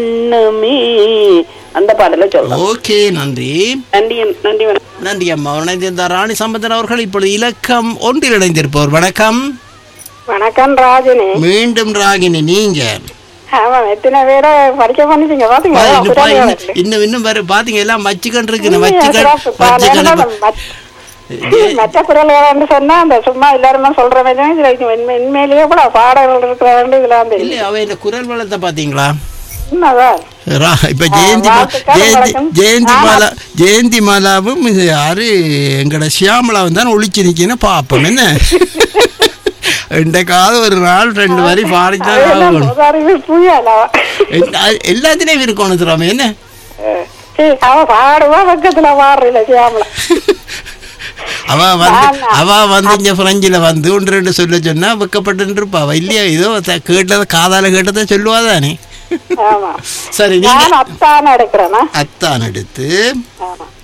எண்ணமே அந்த பாடல சொல்றோம் ஓகே நன்றி நன்றி நன்றி வணக்கம் நன்றி அம்மா இணைந்திருந்த ராணி சம்பந்தன் அவர்கள் இப்பொழுது இலக்கம் ஒன்றில் இணைந்திருப்பவர் வணக்கம் வணக்கம் ராஜினி மீண்டும் ராகினி நீங்க ஆமா எத்தனை பேரை படிக்க பண்ணிட்டீங்க பா, இன்னும் பா, பாத்தீங்களா இன்னும் இன்னும் இன்னும் வேற பாத்தீங்க எல்லாம் வச்சுக்கொண்டு இருக்கு இல்லையா, வச்சுக்கண் சிறப்பு. பா, என்னடா வச்சுக்கண் மற்ற குரல்கள் சொன்னா அந்த சும்மா எல்லாருமே சொல்ற மாதிரி தான் இதுல இது உண்மை- உண்மையிலேயே கூட பாடல்கள் இருக்கிற இதுல வந்து இல்ல அவ இந்த குரல் வளத்தை பாத்தீங்களா உண்மைதான் ரா- இப்ப ஜெயந்தி மா- வாழ்த்துக்கள், ஜெயந்தி வணக்கம். ஜெயந்தி ஆமா. மாலா ஜெயந்தி மாலாவும் இது யாரு எங்கட சியாமலாவும் தான் ஒளிச்சு நிக்கணும் பாப்போம் என்ன இன்றைக்காவது ஒரு நாள் ரெண்டு வரி பாடித்தான் அதெல்லாம் ஆகணும் உதாரணமே புரியல அவ. எல்லா- எல்லாத்துலயும் இருக்கணும் திறமை என்ன சரி, அவ பாடுவா பக்கத்துல பாடுறீல சியாமலா அவ வந்து ஆமா. அவ வந்து இங்க பிரெஞ்சில வந்து ஒன்று ரெண்டு சொல்ல சொன்னா வெக்கப்பட்டு இருப்பா அவ இல்லையா ஏதோ த- கேட்டதை காதால கேட்டதை சொல்லுவாதானே ஆமா சரி நீங்க நான் அத்தான எடுக்கிறேன்னா அத்தான் எடுத்து ஆமா